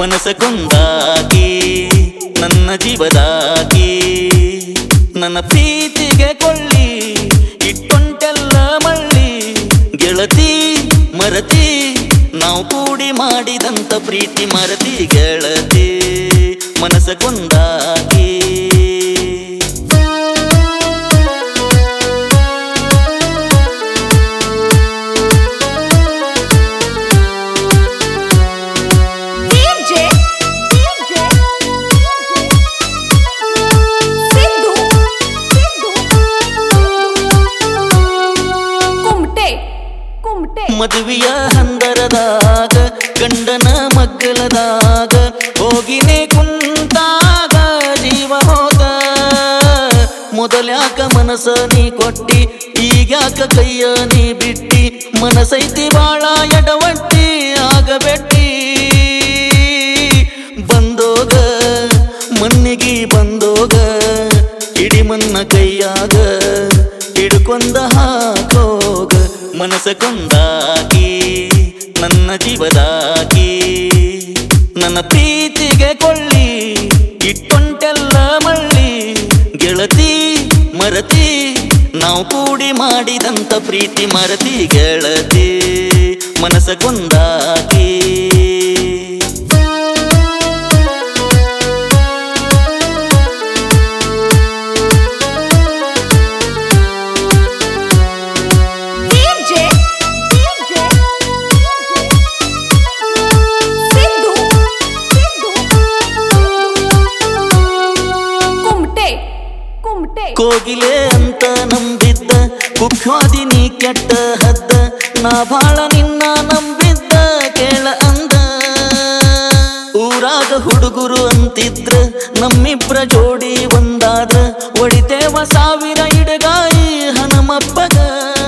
ಮನಸ ಕೊಂದಾಗಿ ನನ್ನ ಜೀವದಾಗಿ ನನ್ನ ಪ್ರೀತಿಗೆ ಕೊಳ್ಳಿ ಇಟ್ಟೊಂಟೆಲ್ಲ ಮಳ್ಳಿ ಗೆಳತಿ ಮರತಿ ನಾವು ಕೂಡಿ ಮಾಡಿದಂತ ಪ್ರೀತಿ ಮರತಿ ಗೆಳತಿ ಮನಸ ಕೊಂದಾಗಿ DJ DJ ಸಿದ್ದು ಸಿದ್ದು ಕುಮಟೆ ಕುಮಟೆ ಮದುವೆಯ ಹಂದರದಾಗ ಗಂಡನ ಮಗ್ಗಲದಾಗ ಹೋಗಿನೇ ಕುಂತಾಗ ಜೀವ ಹೋಗ ಮೊದಲ್ಯಾಕ ಮನಸ ನೀ ಕೊಟ್ಟಿ ಈಗ್ಯಾಕ ಕೈಯ ನೀ ಬಿಟ್ಟಿ ಮನಸೈತಿ ಬಾಳ ಎಡವಟ್ಟಿ ಆಗಬೆಟ್ಟಿ ಬಂದೋಗ ಮಣ್ಣಿಗೆ ಬಂದೋಗ ಇಡಿ ಮನ್ನ ಕೈಯಾಗ ಹಿಡ್ಕೊಂದ ಹಾಕೋಗ ಮನಸ ಕೊಂದಾಗಿ ನನ್ನ ಜೀವದಾಗಿ ನನ್ನ ಪ್ರೀತಿಗೆ ಕೊಳ್ಳಿ ಇಟ್ಟೊಂಟೆಲ್ಲ ಮಳ್ಳಿ ಗೆಳತಿ ಮರತಿ ನಾವು ಕೂಡಿ ಮಾಡಿದಂತ ಪ್ರೀತಿ ಮರತಿ ಗೆಳತಿ ಮನಸ ಕೊಂದಾಗಿ DJ DJ ಸಿದ್ದು ಸಿದ್ದು ಕುಮಟೆ ಕುಮಟೆ ಕೋಗಿಲೆ ಅಂತ ನಂಬಿದ್ದ ಕುಖ್ವಾದಿ ನೀ ಕೆಟ್ಟ ಹದ್ದ ನಾ ಬಾಳ ನಿನ್ನ ನಂಬಿದ್ದ ಕೇಳ ಅಂದ ಊರಾಗ ಹುಡುಗರು ಅಂತಿದ್ರ ನಮ್ಮಿಬ್ರ ಜೋಡಿ ಒಂದಾದ್ರ ಒಡಿತೇವ ಸಾವಿರ ಇಡಗಾಯಿ ಹನುಮಪ್ಪಗ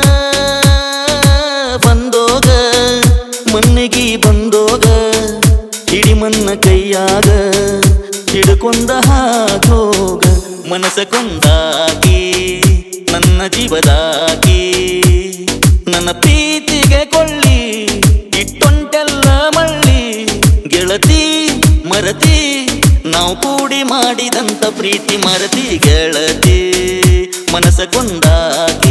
ಬಂದೋಗ ಮಣ್ಣಿಗೆ ಬಂದೋಗ ಹಿಡಿ ಮನ್ನ ಕೈಯಾಗ ಹಿಡ್ಕೊಂದ ಹಾಕೋಗ ಮನಸ ಕೊಂದಾಗಿ ನನ್ನ ಜೀವದಾಗಿ ನನ್ನ ಪ್ರೀತಿಗೆ ಕೊಳ್ಳಿ ಇಟ್ಟೊಂಟೆಲ್ಲ ಮಳ್ಳಿ ಗೆಳತಿ ಮರತಿ ನಾವು ಕೂಡಿ ಮಾಡಿದಂತ ಪ್ರೀತಿ ಮರತಿ ಗೆಳತಿ ಮನಸ ಕೊಂದಾಗಿ